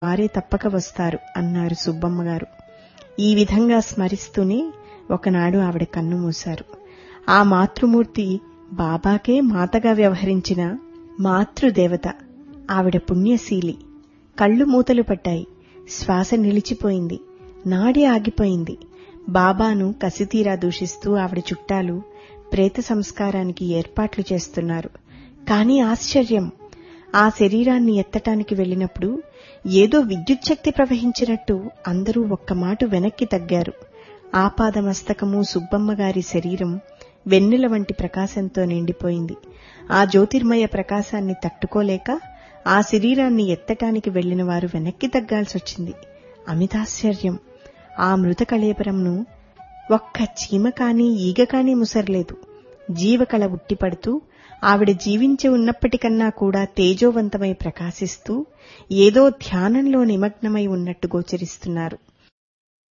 వారే తప్పక వస్తారు అన్నారు సుబ్బమ్మ గారు ఈ విధంగా స్మరిస్తూనే ఒకనాడు ఆవిడ కన్ను మూశారు ఆ మాతృమూర్తి బాబాకే మాతగా వ్యవహరించిన మాతృదేవత ఆవిడ పుణ్యశీలి కళ్ళు మూతలు పట్టాయి శ్వాస నిలిచిపోయింది నాడి ఆగిపోయింది బాబాను కసితీరా దూషిస్తూ ఆవిడ చుట్టాలు ప్రేత సంస్కారానికి ఏర్పాట్లు చేస్తున్నారు కాని ఆశ్చర్యం ఆ శరీరాన్ని ఎత్తటానికి వెళ్ళినప్పుడు ఏదో విద్యుచ్ఛక్తి ప్రవహించినట్టు అందరూ ఒక్క మాటు వెనక్కి తగ్గారు ఆపాదమస్తకము సుబ్బమ్మ గారి శరీరం వెన్నెల వంటి ప్రకాశంతో నిండిపోయింది ఆ జ్యోతిర్మయ ప్రకాశాన్ని తట్టుకోలేక ఆ శరీరాన్ని ఎత్తటానికి వెళ్లిన వారు వెనక్కి తగ్గాల్సొచ్చింది అమితాశ్చర్యం ఆ మృత కళేబరంను ఒక్క చీమ కాని ఈగ కాని ముసరలేదు జీవకళ ఉట్టిపడుతూ ఆవిడ జీవించి ఉన్నప్పటికన్నా కూడా తేజోవంతమై ప్రకాశిస్తూ ఏదో ధ్యానంలో నిమగ్నమై ఉన్నట్టు గోచరిస్తున్నారు